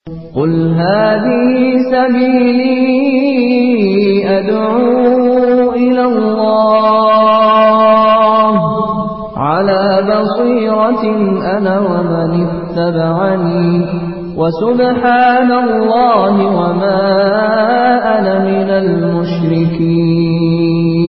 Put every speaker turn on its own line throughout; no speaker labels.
قل هذه سبيلي أدعو إلى الله على بصيرة أنا ومن اتبعني وسبحان الله وما أنا من المشركين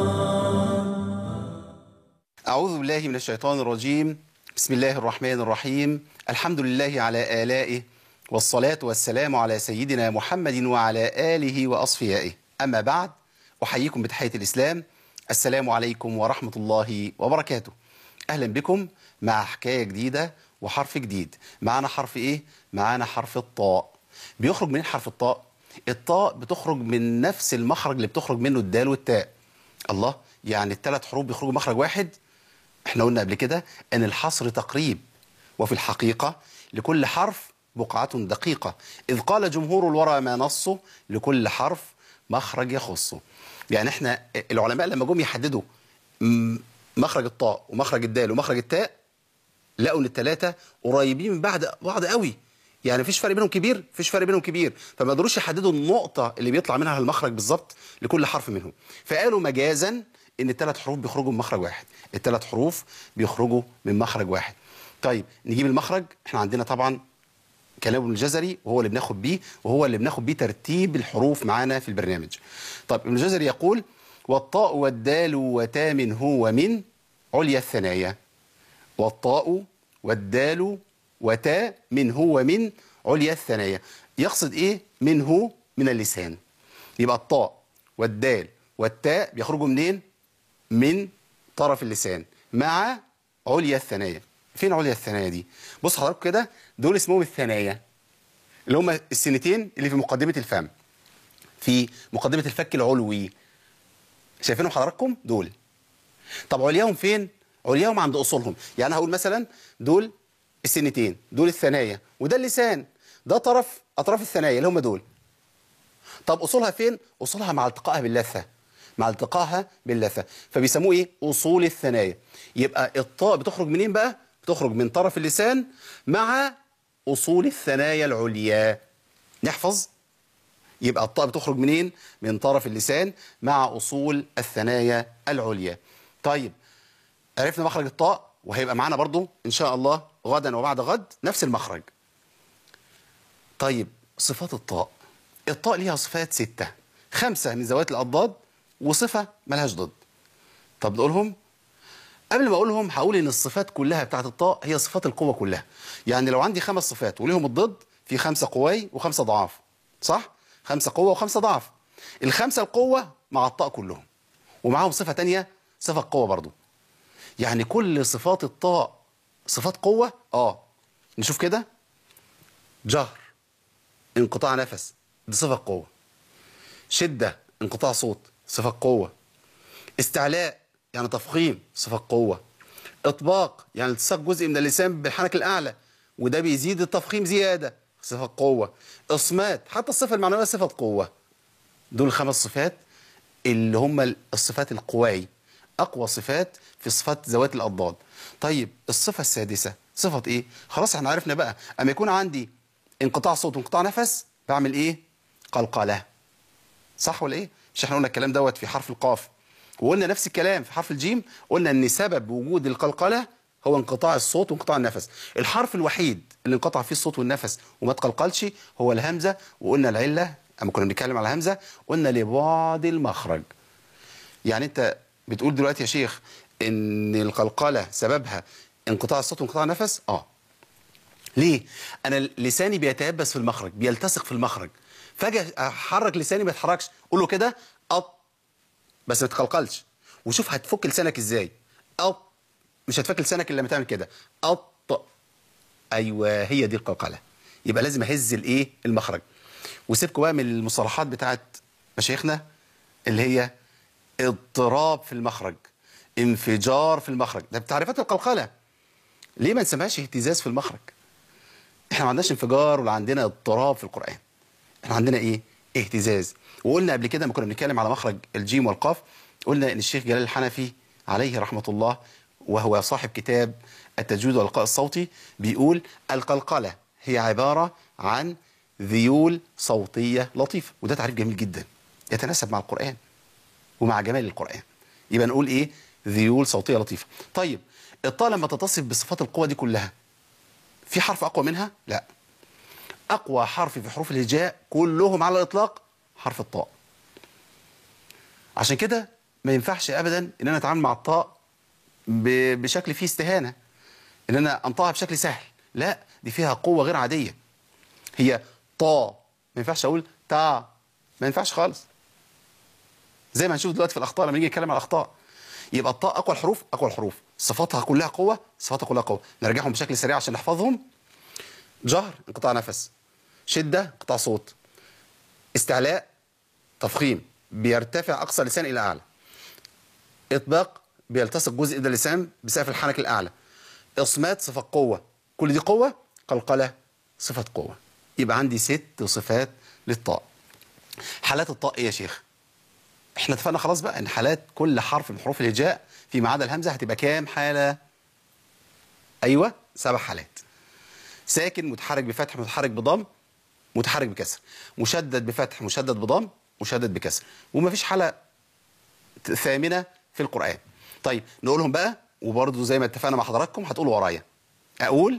أعوذ بالله من الشيطان الرجيم بسم الله الرحمن الرحيم الحمد لله على آلائه والصلاة والسلام على سيدنا محمد وعلى آله وأصفيائه أما بعد أحييكم بتحية الإسلام السلام عليكم ورحمة الله وبركاته أهلا بكم مع حكاية جديدة وحرف جديد معنا حرف إيه؟ معنا حرف الطاء بيخرج منين حرف الطاء؟ الطاء بتخرج من نفس المخرج اللي بتخرج منه الدال والتاء الله يعني الثلاث حروف بيخرجوا مخرج واحد احنا قلنا قبل كده ان الحصر تقريب وفي الحقيقة لكل حرف بقعة دقيقة إذ قال جمهور الورى ما نصه لكل حرف مخرج يخصه يعني احنا العلماء لما جم يحددوا م- مخرج الطاء ومخرج الدال ومخرج التاء لقوا ان الثلاثة قريبين من بعض بعض قوي يعني مفيش فرق بينهم كبير مفيش فرق بينهم كبير فما قدروش يحددوا النقطة اللي بيطلع منها المخرج بالظبط لكل حرف منهم فقالوا مجازا ان الثلاث حروف بيخرجوا من مخرج واحد الثلاث حروف بيخرجوا من مخرج واحد طيب نجيب المخرج احنا عندنا طبعا كلام ابن الجزري وهو اللي بناخد بيه وهو اللي بناخد بيه ترتيب الحروف معانا في البرنامج طيب ابن الجزري يقول والطاء والدال وتا من هو من عليا الثنايا والطاء والدال وتا من هو من عليا الثنايا يقصد ايه منه من اللسان يبقى الطاء والدال والتاء بيخرجوا منين من طرف اللسان مع عليا الثنايا فين عليا الثنايا دي بص حضرتك كده دول اسمهم الثنايا اللي هم السنتين اللي في مقدمة الفم في مقدمة الفك العلوي شايفينهم حضراتكم دول طب علياهم فين علياهم عند اصولهم يعني هقول مثلا دول السنتين دول الثنايا وده اللسان ده طرف اطراف الثنايا اللي هم دول طب اصولها فين اصولها مع التقائها باللثه مع التقائها باللثه فبيسموه ايه اصول الثنايا يبقى الطاء بتخرج منين بقى بتخرج من طرف اللسان مع اصول الثنايا العليا نحفظ يبقى الطاء بتخرج منين من طرف اللسان مع اصول الثنايا العليا طيب عرفنا مخرج الطاء وهيبقى معانا برضو ان شاء الله غدا وبعد غد نفس المخرج طيب صفات الطاء الطاء ليها صفات ستة خمسة من ذوات الأضداد وصفة ملهاش ضد طب نقولهم قبل ما أقولهم هقول إن الصفات كلها بتاعت الطاء هي صفات القوة كلها يعني لو عندي خمس صفات وليهم الضد في خمسة قواي وخمسة ضعاف صح؟ خمسة قوة وخمسة ضعف الخمسة القوة مع الطاء كلهم ومعاهم صفة تانية صفة قوة برضو يعني كل صفات الطاء صفات قوة اه نشوف كده جهر انقطاع نفس دي صفة قوة شدة انقطاع صوت صفة قوة استعلاء يعني تفخيم صفة قوة اطباق يعني التصاق جزء من اللسان بالحنك الأعلى وده بيزيد التفخيم زيادة صفة قوة اصمات حتى الصفة المعنوية صفة قوة دول خمس صفات اللي هم الصفات القواي أقوى صفات في صفات ذوات الأضداد طيب الصفة السادسة صفة إيه؟ خلاص احنا عرفنا بقى أما يكون عندي انقطاع صوت وانقطاع نفس بعمل إيه؟ قلقلة صح ولا إيه؟ مش احنا قلنا الكلام دوت في حرف القاف وقلنا نفس الكلام في حرف الجيم قلنا ان سبب وجود القلقله هو انقطاع الصوت وانقطاع النفس الحرف الوحيد اللي انقطع فيه الصوت والنفس وما تقلقلش هو الهمزه وقلنا العله اما كنا بنتكلم على الهمزه قلنا لبعد المخرج يعني انت بتقول دلوقتي يا شيخ ان القلقله سببها انقطاع الصوت وانقطاع النفس اه ليه انا لساني بيتيبس في المخرج بيلتصق في المخرج فجاه احرك لساني ما يتحركش قول له كده أط بس ما تقلقلش وشوف هتفك لسانك ازاي أط مش هتفك لسانك الا لما تعمل كده أط ايوه هي دي القلقله يبقى لازم اهز الايه المخرج وسيبكم بقى من المصطلحات بتاعت مشايخنا اللي هي اضطراب في المخرج انفجار في المخرج ده بتعريفات القلقله ليه ما نسميهاش اهتزاز في المخرج احنا ما عندناش انفجار ولا عندنا اضطراب في القران احنا عندنا ايه اهتزاز وقلنا قبل كده لما كنا بنتكلم على مخرج الجيم والقاف قلنا ان الشيخ جلال الحنفي عليه رحمه الله وهو صاحب كتاب التجويد والإلقاء الصوتي بيقول القلقلة هي عبارة عن ذيول صوتيه لطيفه وده تعريف جميل جدا يتناسب مع القران ومع جمال القران يبقى نقول ايه ذيول صوتيه لطيفه طيب الطاء لما تتصف بصفات القوه دي كلها في حرف اقوى منها لا اقوى حرف في حروف الهجاء كلهم على الاطلاق حرف الطاء عشان كده ما ينفعش ابدا ان انا اتعامل مع الطاء ب- بشكل فيه استهانه ان انا انطقها بشكل سهل لا دي فيها قوه غير عاديه هي طا ما ينفعش اقول تا ما ينفعش خالص زي ما هنشوف دلوقتي في الاخطاء لما نيجي نتكلم على الاخطاء يبقى الطاء اقوى الحروف اقوى الحروف صفاتها كلها قوه صفاتها كلها قوه نرجعهم بشكل سريع عشان نحفظهم جهر انقطاع نفس شده انقطاع صوت استعلاء تفخيم بيرتفع اقصى اللسان الى اعلى اطباق بيلتصق جزء من اللسان بسقف الحنك الاعلى اصمات صفه قوه كل دي قوه قلقله صفه قوه يبقى عندي ست صفات للطاء حالات الطاء ايه يا شيخ احنا اتفقنا خلاص بقى ان حالات كل حرف من حروف الهجاء فيما عدا الهمزه هتبقى كام حاله ايوه سبع حالات ساكن متحرك بفتح متحرك بضم متحرك بكسر مشدد بفتح مشدد بضم مشدد بكسر ومفيش حاله ت- ثامنه في القران طيب نقولهم بقى وبرضه زي ما اتفقنا مع حضراتكم هتقولوا ورايا اقول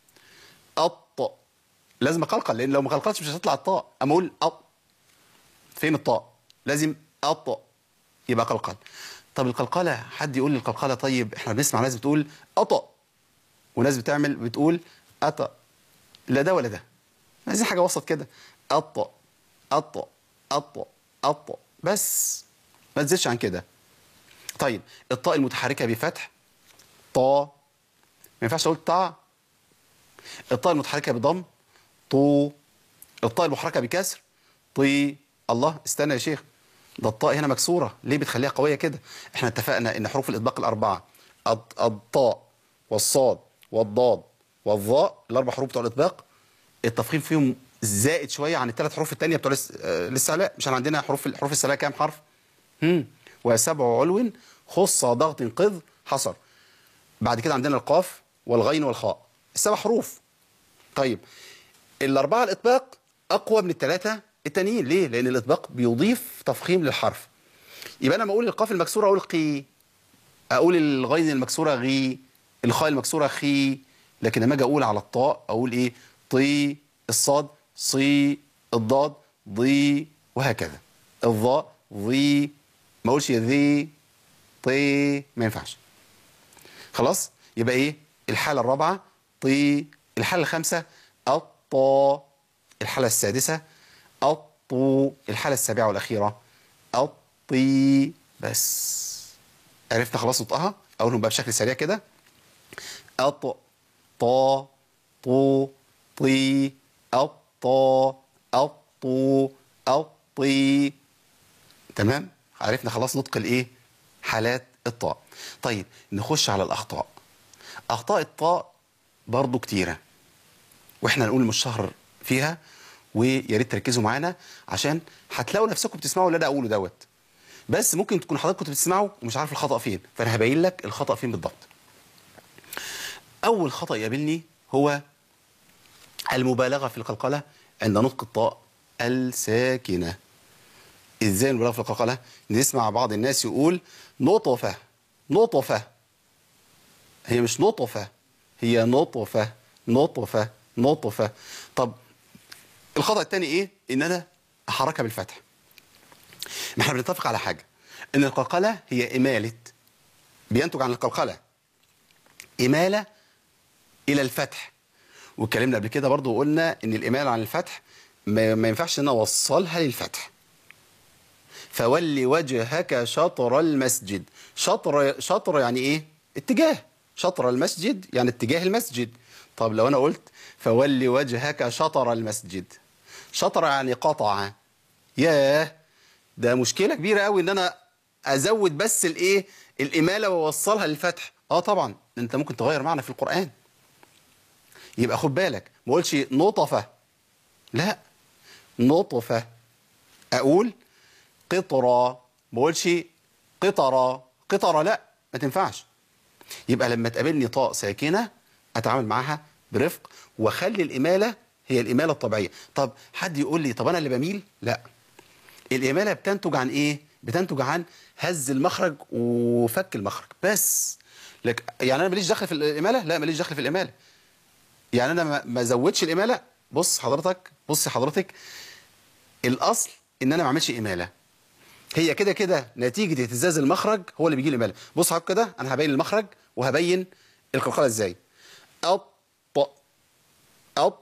الط لازم اقلقل لان لو ما قلقلتش مش هتطلع الطاء اما اقول أط فين الطاء لازم أط يبقى قلقل طب القلقله حد يقول لي القلقله طيب احنا بنسمع ناس بتقول أط وناس بتعمل بتقول أط لا ده ولا ده عايزين حاجه وسط كده أط أط أط أط بس ما تزيدش عن كده طيب الطاء المتحركه بفتح طا ما ينفعش اقول طا الطاء المتحركه بضم طو الطاء المحركه بكسر طي الله استنى يا شيخ ده الطاء هنا مكسوره ليه بتخليها قويه كده احنا اتفقنا ان حروف الاطباق الاربعه الط- الطاء والصاد والضاد والظاء الاربع حروف بتوع الاطباق التفخيم فيهم زائد شويه عن الثلاث حروف الثانيه بتوع الاس- آه، الاستعلاء مش احنا عندنا حروف حروف الاستعلاء كام حرف هم وسبع علو خص ضغط قذ حصر بعد كده عندنا القاف والغين والخاء السبع حروف طيب الأربعة الإطباق أقوى من الثلاثة التانيين ليه؟ لأن الإطباق بيضيف تفخيم للحرف يبقى أنا لما أقول القاف المكسورة أقول قي أقول الغين المكسورة غي الخاء المكسورة خي لكن لما أجي أقول على الطاء أقول إيه؟ طي الصاد صي الضاد ضي وهكذا الظاء ضي ما أقولش ذي طي ما ينفعش خلاص يبقى ايه الحاله الرابعه طي الحاله الخامسه الطا الحاله السادسه الطو الحاله السابعه والاخيره الطي بس عرفنا خلاص نطقها اقولهم بقى بشكل سريع كده أط طا طو طي الطا الطو الطي تمام عرفنا خلاص نطق الايه حالات الطاء طيب نخش على الاخطاء اخطاء الطاء برضو كتيره واحنا نقول المشتهر فيها ويا ريت تركزوا معانا عشان هتلاقوا نفسكم بتسمعوا اللي انا اقوله دوت بس ممكن تكون حضرتك كنت بتسمعوا ومش عارف الخطا فين فانا هبين لك الخطا فين بالضبط اول خطا يقابلني هو المبالغه في القلقله عند نطق الطاء الساكنه ازاي المبالغه في القلقله نسمع بعض الناس يقول نطفه نطفه هي مش نطفه هي نطفه نطفه نطفه طب الخطا الثاني ايه ان انا احركها بالفتح ما احنا بنتفق على حاجه ان القلقله هي اماله بينتج عن القلقله اماله الى الفتح واتكلمنا قبل كده برضو وقلنا ان الاماله عن الفتح ما, ما ينفعش ان أنا اوصلها للفتح فولي وجهك شطر المسجد شطر شطر يعني ايه اتجاه شطر المسجد يعني اتجاه المسجد طب لو انا قلت فولي وجهك شطر المسجد شطر يعني قطع ياه ده مشكله كبيره قوي ان انا ازود بس الايه الاماله واوصلها للفتح اه طبعا انت ممكن تغير معنى في القران يبقى خد بالك ما اقولش نطفه لا نطفه اقول قطرة ما بقولش قطرة قطرة لا ما تنفعش يبقى لما تقابلني طاء ساكنة أتعامل معاها برفق وأخلي الإمالة هي الاماله الطبيعيه طب حد يقول لي طب انا اللي بميل لا الاماله بتنتج عن ايه بتنتج عن هز المخرج وفك المخرج بس لك يعني انا ماليش دخل في الاماله لا ماليش دخل في الاماله يعني انا ما- ما زودش الاماله بص حضرتك بص حضرتك الاصل ان انا ما اعملش اماله هي كده كده نتيجه اهتزاز المخرج هو اللي بيجي الاماله بص حضرتك كده انا هبين المخرج وهبين القلقله ازاي أط أط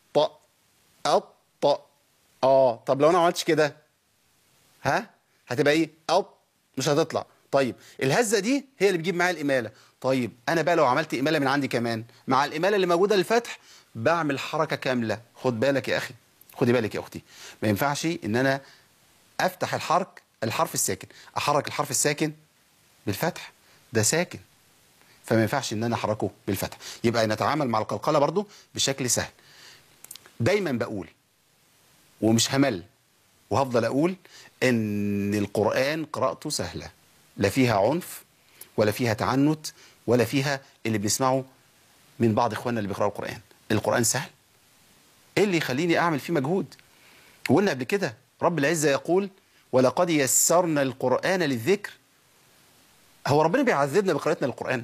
أط اه طب لو انا ما عملتش كده ها هتبقى ايه أط مش هتطلع طيب الهزه دي هي اللي بتجيب معايا الاماله طيب انا بقى لو عملت اماله من عندي كمان مع الاماله اللي موجوده للفتح بعمل حركه كامله خد بالك يا اخي خدي بالك يا اختي ما ينفعش ان انا افتح الحرك الحرف الساكن احرك الحرف الساكن بالفتح ده ساكن فما ينفعش ان انا احركه بالفتح يبقى نتعامل مع القلقله برضو بشكل سهل دايما بقول ومش همل وهفضل اقول ان القران قراءته سهله لا فيها عنف ولا فيها تعنت ولا فيها اللي بنسمعه من بعض اخواننا اللي بيقراوا القران القران سهل ايه اللي يخليني اعمل فيه مجهود وقلنا قبل كده رب العزه يقول ولقد يسرنا القران للذكر هو ربنا بيعذبنا بقراءتنا للقران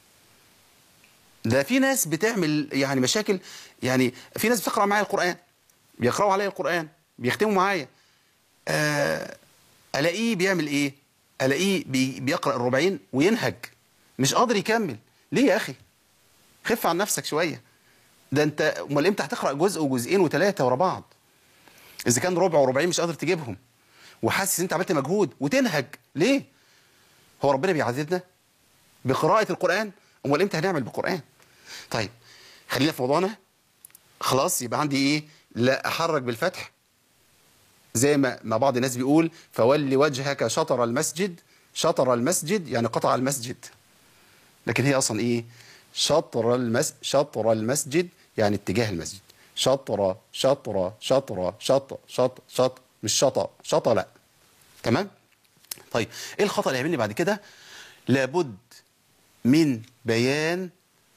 ده في ناس بتعمل يعني مشاكل يعني في ناس بتقرا معايا القران بيقراوا عليا القران بيختموا معايا آه الاقيه بيعمل ايه الاقيه بي بيقرا الربعين وينهج مش قادر يكمل ليه يا اخي خف عن نفسك شويه ده انت امال امتى هتقرا جزء وجزئين وثلاثه ورا بعض اذا كان ربع وربعين مش قادر تجيبهم وحاسس ان انت عملت مجهود وتنهج ليه هو ربنا بيعذبنا بقراءه القران امال امتى هنعمل بالقران طيب خلينا في موضوعنا خلاص يبقى عندي ايه لا احرك بالفتح زي ما ما بعض الناس بيقول فول وجهك شطر المسجد شطر المسجد يعني قطع المسجد لكن هي اصلا ايه شطر المس شطر المسجد يعني اتجاه المسجد شطر شطر شطر شط شط شط مش شطا شطا لا تمام طيب ايه الخطا اللي هيعملني بعد كده لابد من بيان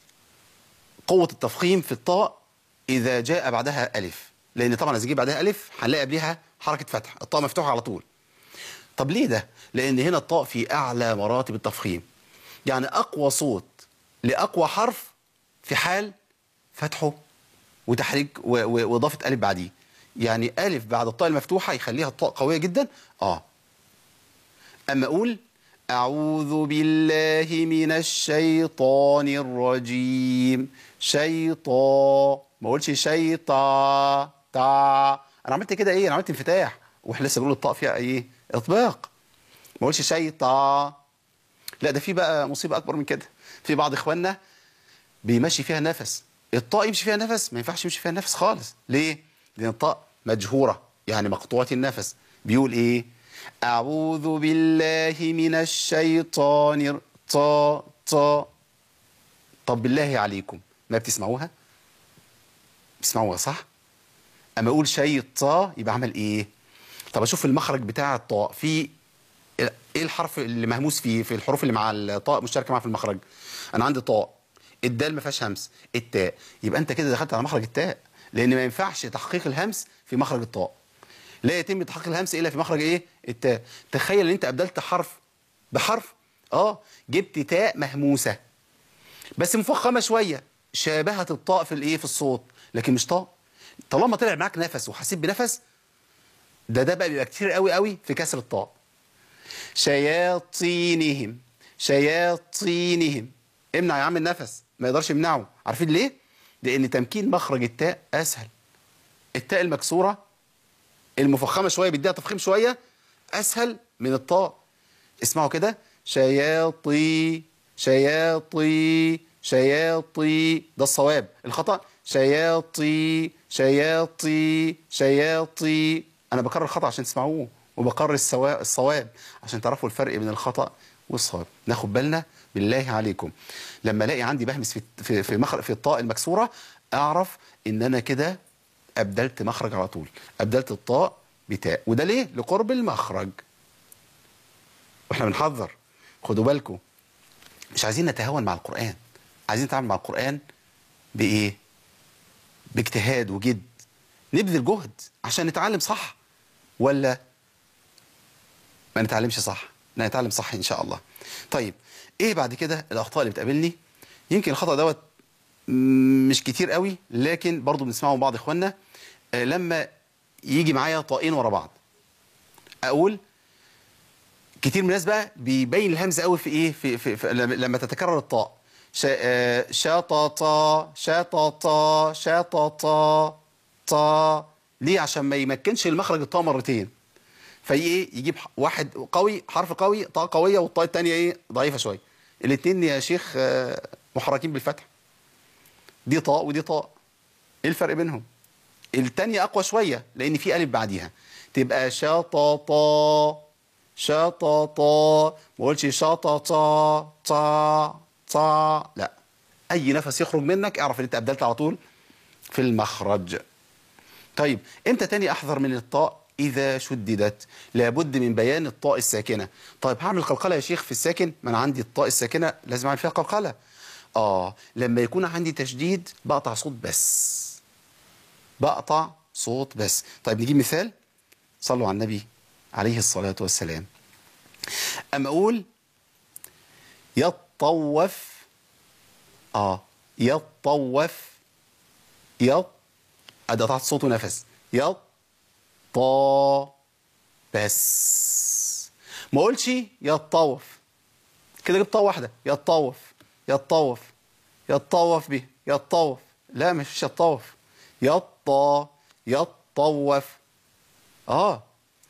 قوة التفخيم في الطاء إذا جاء بعدها ألف لأن طبعا إذا جه بعدها ألف هنلاقي قبلها حركة فتح الطاء مفتوحة على طول طب ليه ده؟ لأن هنا الطاء في أعلى مراتب التفخيم يعني أقوى صوت لأقوى حرف في حال فتحه وتحريك و- و- وإضافة ألف بعديه يعني ألف بعد الطاء المفتوحة يخليها الطاء قوية جدا آه أما أقول أعوذ بالله من الشيطان الرجيم شيطان ما أقولش شيطا تا أنا عملت كده إيه أنا عملت انفتاح وإحنا لسه بنقول الطاء فيها إيه إطباق ما أقولش شيطا لا ده في بقى مصيبة أكبر من كده في بعض إخواننا بيمشي فيها نفس الطاء يمشي فيها نفس ما ينفعش يمشي فيها نفس خالص ليه؟ لأن الطاء مجهورة يعني مقطوعة النفس بيقول إيه؟ أعوذ بالله من الشيطان الر- طا طا طب بالله عليكم ما بتسمعوها؟ بتسمعوها صح؟ أما أقول شيطا يبقى عمل إيه؟ طب أشوف المخرج بتاع الطاء في ايه الحرف اللي مهموس فيه في الحروف اللي مع الطاء مشتركه معاها في المخرج انا عندي طاء الدال ما فيهاش همس التاء يبقى انت كده دخلت على مخرج التاء لان ما ينفعش تحقيق الهمس في مخرج الطاء لا يتم تحقيق الهمس الا في مخرج ايه التاء تخيل ان انت ابدلت حرف بحرف اه جبت تاء مهموسه بس مفخمه شويه شابهت الطاء في الايه في الصوت لكن مش طاء طالما طلع معاك نفس وحسيت بنفس ده ده بقى بيبقى كتير قوي قوي في كسر الطاء شياطينهم شياطينهم امنع يا عم النفس ما يقدرش يمنعه عارفين ليه لان تمكين مخرج التاء اسهل التاء المكسوره المفخمه شويه بيديها تفخيم شويه اسهل من الطاء اسمعوا كده شياطي شياطي شياطي ده الصواب الخطا شياطي شياطي شياطي انا بكرر الخطا عشان تسمعوه وبقرر السوا- الصواب عشان تعرفوا الفرق بين الخطا والصواب ناخد بالنا بالله عليكم لما الاقي عندي بهمس في في في, مخرج في الطاء المكسوره اعرف ان انا كده ابدلت مخرج على طول ابدلت الطاء بتاء وده ليه لقرب المخرج واحنا بنحذر خدوا بالكم مش عايزين نتهاون مع القرآن عايزين نتعامل مع القرآن بإيه باجتهاد وجد نبذل جهد عشان نتعلم صح ولا ما نتعلمش صح لا نتعلم صح ان شاء الله طيب ايه بعد كده الاخطاء اللي بتقابلني يمكن الخطا دوت م- مش كتير قوي لكن برضو بنسمعه من بعض اخواننا آه، لما يجي معايا طائين ورا بعض اقول كتير من الناس بقى بيبين الهمزه قوي في ايه في, في, في لما- لما تتكرر الطاء شا- آه، شططا شططا شططا طا ليه عشان ما يمكنش المخرج الطاء مرتين في ايه يجيب ح- واحد قوي حرف قوي طاء قويه والطاء الثانيه ايه ضعيفه شويه الاثنين يا شيخ آه، محركين بالفتح دي طاء ودي طاء ايه الفرق بينهم الثانيه اقوى شويه لان في الف بعديها تبقى شططا شططا ما قلتش شططا طا طا لا اي نفس يخرج منك اعرف ان انت ابدلت على طول في المخرج طيب امتى تاني احذر من الطاء اذا شددت لابد من بيان الطاء الساكنه طيب هعمل قلقله يا شيخ في الساكن ما انا عندي الطاء الساكنه لازم اعمل فيها قلقله اه لما يكون عندي تشديد بقطع صوت بس بقطع صوت بس طيب نجيب مثال صلوا على النبي عليه الصلاه والسلام اما اقول يطوف اه يطوف يط ادي قطعت صوت ونفس يط طا بس ما اقولش يطوف كده جبت طاء واحده يطوف يطوف يطوف به يطوف لا مش يطوف يطا يطوف اه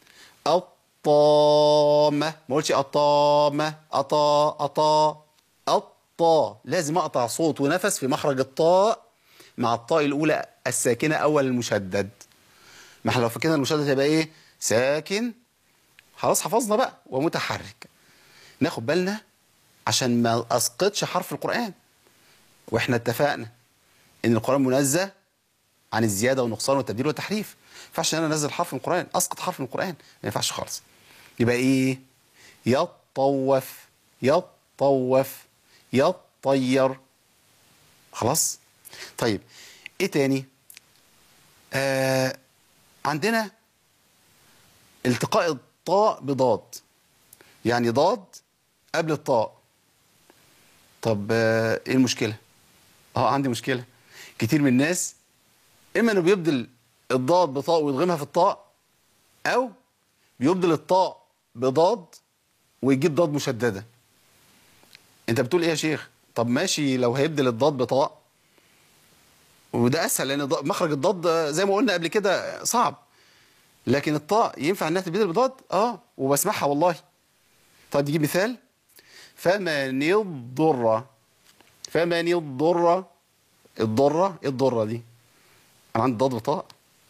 الطامة ما قلتش الطامة أطا أطا الطا لازم أقطع صوت ونفس في مخرج الطاء مع الطاء الأولى الساكنة أول المشدد ما احنا لو فكرنا المشدد هيبقى إيه ساكن خلاص حفظنا بقى ومتحرك ناخد بالنا عشان ما أسقطش حرف القرآن واحنا اتفقنا ان القرآن منزه عن الزيادة والنقصان والتبديل والتحريف ما ينفعش ان انا انزل حرف من القرآن اسقط حرف من القرآن ما ينفعش خالص يبقى ايه يطوف يطوف يطير خلاص طيب ايه تاني آه عندنا التقاء الطاء بضاد يعني ضاد قبل الطاء طب آه ايه المشكله اه عندي مشكله كتير من الناس اما انه بيبدل الضاد بطاء ويدغمها في الطاء او بيبدل الطاء بضاد ويجيب ضاد مشدده انت بتقول ايه يا شيخ طب ماشي لو هيبدل الضاد بطاء وده اسهل لان ض- مخرج الضاد زي ما قلنا قبل كده صعب لكن الطاء ينفع انها تبدل بضاد اه وبسمعها والله طيب نجيب مثال فمن الضر فمن الضر الضرة ايه الضرة دي انا عندي ضاد بطاء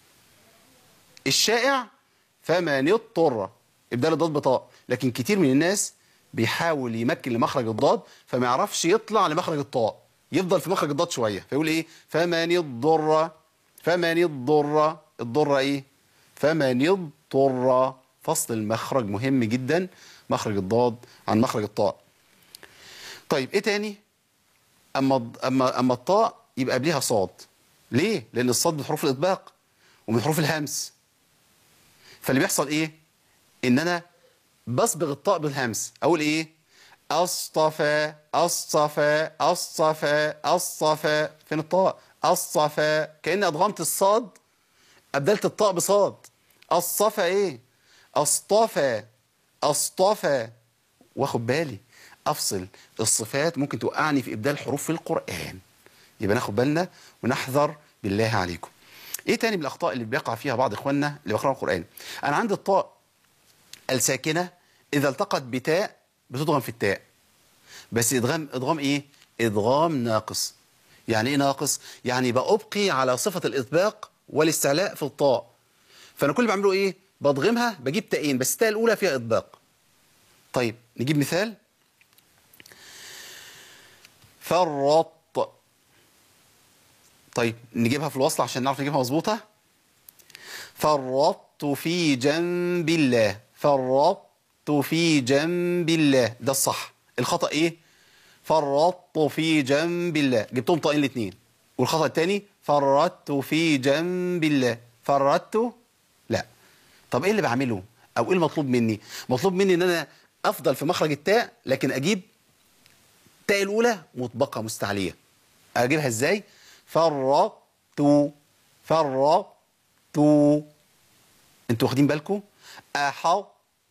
الشائع فمن اضطر ابدال الضاد بطاء لكن كتير من الناس بيحاول يمكن لمخرج الضاد فما يعرفش يطلع لمخرج الطاء يفضل في مخرج الضاد شويه فيقول ايه فمن الضر فمن الضر الضر ايه فمن اضطر فصل المخرج مهم جدا مخرج الضاد عن مخرج الطاء طيب ايه تاني اما اما اما الطاء يبقى قبلها صاد ليه لان الصاد من حروف الاطباق ومن حروف الهمس فاللي بيحصل ايه ان انا بصبغ الطاء بالهمس اقول ايه اصطفى اصطفى اصطفى اصطفى فين الطاء اصطفى كاني ادغمت الصاد ابدلت الطاء بصاد الصفى ايه اصطفى اصطفى واخد بالي افصل الصفات ممكن توقعني في ابدال حروف في القران يبقى ناخد بالنا ونحذر بالله عليكم ايه تاني من الاخطاء اللي بيقع فيها بعض اخواننا اللي بيقراوا القران انا عندي الطاء الساكنه اذا التقت بتاء بتضغم في التاء بس ادغام ادغام ايه ادغام ناقص يعني ايه ناقص يعني بأبقي على صفه الاطباق والاستعلاء في الطاء فانا كل اللي بعمله ايه بضغمها بجيب تاءين بس التاء الاولى فيها اطباق طيب نجيب مثال فرط طيب نجيبها في الوصل عشان نعرف نجيبها مظبوطه فرطت في جنب الله فرطت في جنب الله ده الصح الخطأ ايه فرطت في جنب الله جبتهم طائين الاثنين والخطأ الثاني فرطت في جنب الله فرطت لا طب ايه اللي بعمله او ايه المطلوب مني مطلوب مني ان انا افضل في مخرج التاء لكن اجيب التاء الاولى مطبقه مستعليه اجيبها ازاي فرطت فرطت انتوا واخدين بالكم احط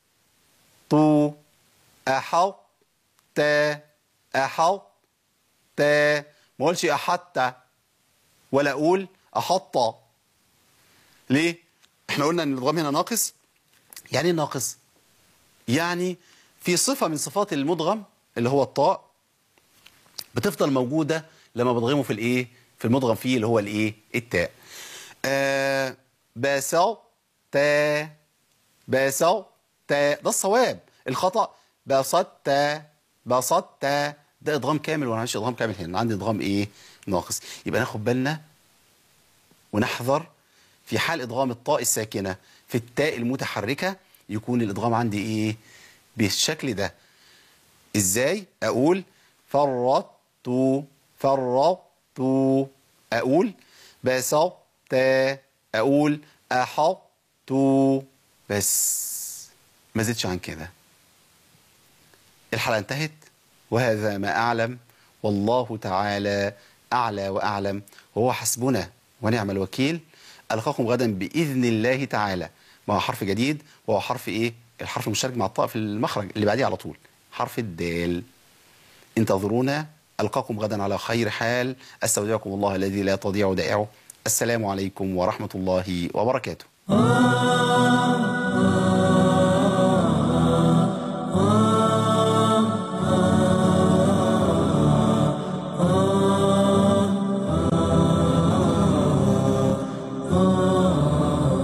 احط تا احط تا ما اقولش احط ولا اقول احط ليه احنا قلنا ان الادغام هنا ناقص يعني ايه ناقص يعني في صفه من صفات المدغم اللي هو الطاء بتفضل موجوده لما بضغمه في الايه في المدغم فيه اللي هو الايه التاء آه باسو تا باسو تا ده الصواب الخطا بسطت بسطت ده ادغام كامل وانا مش ادغام كامل هنا عندي ادغام ايه ناقص يبقى ناخد بالنا ونحذر في حال ادغام الطاء الساكنه في التاء المتحركه يكون الادغام عندي ايه بالشكل ده ازاي اقول فرطت فرطت اقول بسطت اقول احطت بس ما زدش عن كده الحلقه انتهت وهذا ما اعلم والله تعالى اعلى واعلم وهو حسبنا ونعم الوكيل القاكم غدا باذن الله تعالى مع حرف جديد وهو حرف ايه الحرف المشترك مع الطاء في المخرج اللي بعديه على طول حرف الدال انتظرونا القاكم غدا على خير حال استودعكم الله الذي لا تضيع ودائعه السلام عليكم ورحمه الله وبركاته